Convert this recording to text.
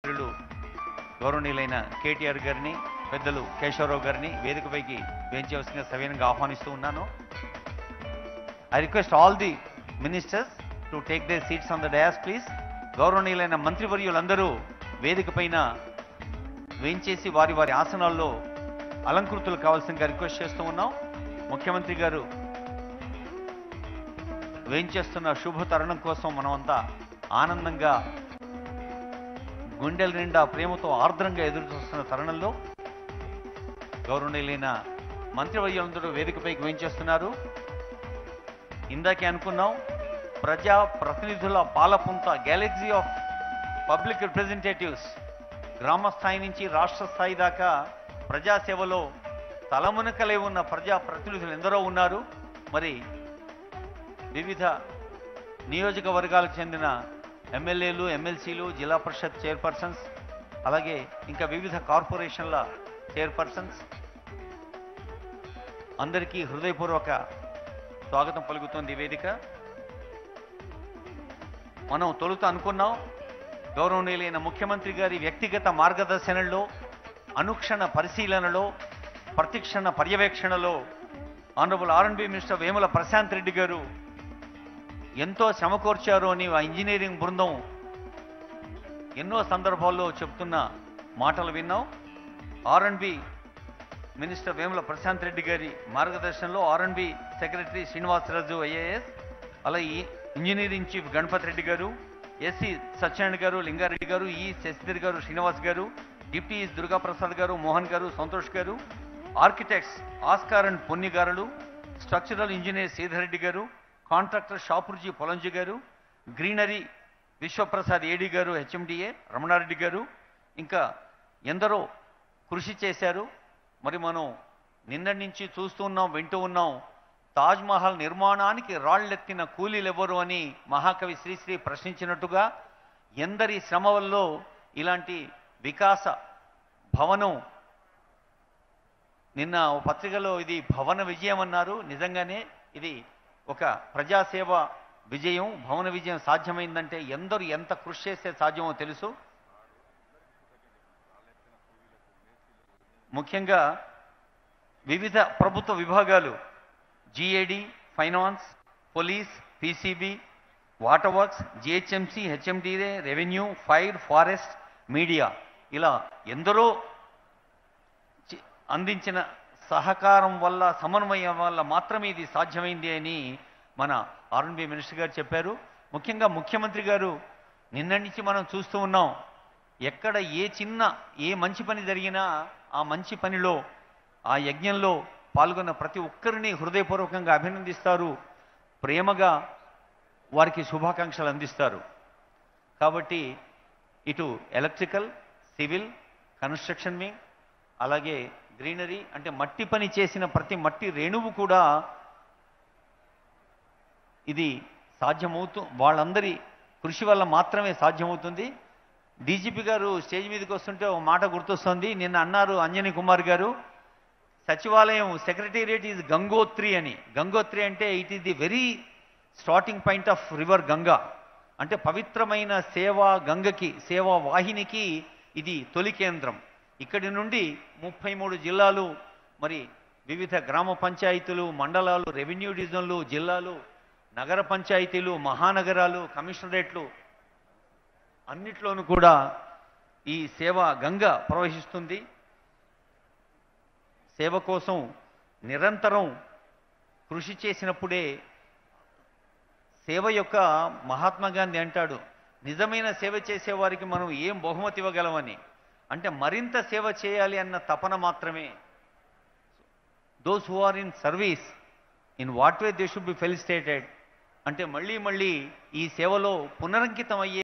మిత్రులు గౌరవనీయులైన కేటీఆర్ గారిని పెద్దలు కేశవరావు గారిని వేదికపైకి వేయించవలసిందిగా సవినంగా ఆహ్వానిస్తూ ఉన్నాను I request all the ministers to take they seats on the dais please గౌరవనీయులైన మంత్రివర్యులందరూ వేదిక పైన వేయించేసి వారి వారి ఆసనాల్లో అలంకృతులు కావాల్సిందిగా రిక్వెస్ట్ చేస్తూ ఉన్నాం ముఖ్యమంత్రి గారు వేయించేస్తున్న శుభ తరుణం కోసం మనమంతా ఆనందంగా గుండెల నిండా ప్రేమతో ఆర్ద్రంగా ఎదురు చూస్తున్న తరుణంలో గౌరవనీయులైన మంత్రివర్యులందరూ వేదికపైకి వేయించేస్తున్నారు ఇందాకే అనుకున్నాం ప్రజా ప్రతినిధుల పాలపుంత గ్యాలక్సీ ఆఫ్ పబ్లిక్ రిప్రజెంటేటివ్స్ గ్రామ స్థాయి నుంచి రాష్ట్ర స్థాయి దాకా ప్రజాసేవలో తలమునకలే ఉన్న ప్రజా ప్రతినిధులు ఎందరో ఉన్నారు మరి వివిధ నియోజకవర్గాలకు చెందిన ఎమ్మెల్యేలు ఎమ్మెల్సీలు జిల్లా పరిషత్ చైర్పర్సన్స్ అలాగే ఇంకా వివిధ కార్పొరేషన్ల చైర్పర్సన్స్ అందరికీ హృదయపూర్వక స్వాగతం పలుకుతోంది ఈ వేదిక మనం తొలుత అనుకున్నాం గౌరవనీయులైన ముఖ్యమంత్రి గారి వ్యక్తిగత మార్గదర్శనంలో అనుక్షణ పరిశీలనలో ప్రతిక్షణ పర్యవేక్షణలో honourable RNB minister Vemula Prashanth Reddy garu ఎంతో శ్రమకూర్చారు అని ఆ ఇంజనీరింగ్ బృందం ఎన్నో సందర్భాల్లో చెప్తున్న మాటలు విన్నాం ఆర్ఎన్బి మినిస్టర్ వేముల ప్రశాంత్ రెడ్డి గారి మార్గదర్శనంలో ఆర్ఎన్బి సెక్రటరీ శ్రీనివాసరాజు ఐఏఎస్ అలాగే engineering chief Ganapathi Reddy garu SC Satyanarayana గారు లింగారెడ్డి గారు ఈ శశిధర్ గారు శ్రీనివాస్ గారు డిప్టీ దుర్గా ప్రసాద్ గారు మోహన్ గారు సంతోష్ గారు architects Oscar and పొన్ని గారులు structural engineer Sridhar Reddy గారు కాంట్రాక్టర్ షాపుర్జీ పొలంజి గారు గ్రీనరీ విశ్వప్రసాద్ ఏడి గారు హెచ్ఎండిఏ రమణారెడ్డి గారు ఇంకా ఎందరో కృషి చేశారు మరి మనం నిన్నటి నుంచి చూస్తూ ఉన్నాం వింటూ ఉన్నాం తాజ్ మహల్ నిర్మాణానికి రాళ్లెత్తిన కూలీలెవరు అని మహాకవి శ్రీశ్రీ ప్రశ్నించినట్టుగా ఎందరి శ్రమ వల్ల ఇలాంటి వికాస భవనం నిన్న ఓ పత్రికలో ఇది భవన విజయం అన్నారు నిజంగానే ఇది ఒక ప్రజాసేవ విజయం భవన విజయం సాధ్యమైందంటే ఎందరు ఎంత కృషి చేస్తే సాధ్యమో తెలుసు ముఖ్యంగా వివిధ ప్రభుత్వ విభాగాలు GAD finance police PCB water works GHMC HMDA revenue fire forest media ఇలా ఎందరో చి- అందించిన సహకారం వల్ల సమన్వయం వల్ల మాత్రమే ఇది సాధ్యమైంది అని మన ఆర్ఎన్బి మినిస్టర్ గారు చెప్పారు ముఖ్యంగా ముఖ్యమంత్రి గారు నిన్నటి నుంచి మనం చూస్తూ ఉన్నాం ఎక్కడ ఏ చిన్న ఏ మంచి పని జరిగినా ఆ మంచి పనిలో ఆ యజ్ఞంలో పాల్గొన్న ప్రతి ఒక్కరిని హృదయపూర్వకంగా అభినందిస్తారు ప్రేమగా వారికి శుభాకాంక్షలు అందిస్తారు కాబట్టి ఇటు ఎలక్ట్రికల్ సివిల్ కన్స్ట్రక్షన్ వింగ్ అలాగే గ్రీనరీ అంటే మట్టి పని చేసిన ప్రతి మట్టి రేణువు కూడా ఇది సాధ్యమవుతూ వాళ్ళందరి కృషి వల్ల మాత్రమే సాధ్యమవుతుంది డీజీపీ గారు స్టేజ్ మీదకి వస్తుంటే ఒక మాట గుర్తొస్తుంది నిన్న అన్నారు అంజనీ కుమార్ గారు సచివాలయం సెక్రటేరియట్ ఈజ్ గంగోత్రి అని గంగోత్రి అంటే it is the very starting point of river Ganga అంటే పవిత్రమైన సేవా గంగకి సేవా వాహినికి ఇది తొలి కేంద్రం ఇక్కడి నుండి ముప్పై మూడు జిల్లాలు మరి వివిధ గ్రామ పంచాయతీలు మండలాలు రెవెన్యూ డివిజన్లు జిల్లాలు నగర పంచాయతీలు మహానగరాలు కమిషనరేట్లు అన్నిట్లోనూ కూడా ఈ సేవ గంగ ప్రవహిస్తుంది సేవ కోసం నిరంతరం కృషి చేసినప్పుడే సేవ యొక్క మహాత్మా గాంధీ అంటాడు నిజమైన సేవ చేసేవారికి మనం ఏం బహుమతి ఇవ్వగలమని అంటే మరింత సేవ చేయాలి అన్న తపన మాత్రమే those who are in service in what way they should be felicitated అంటే మళ్ళీ మళ్ళీ ఈ సేవలో పునరంకితం అయ్యే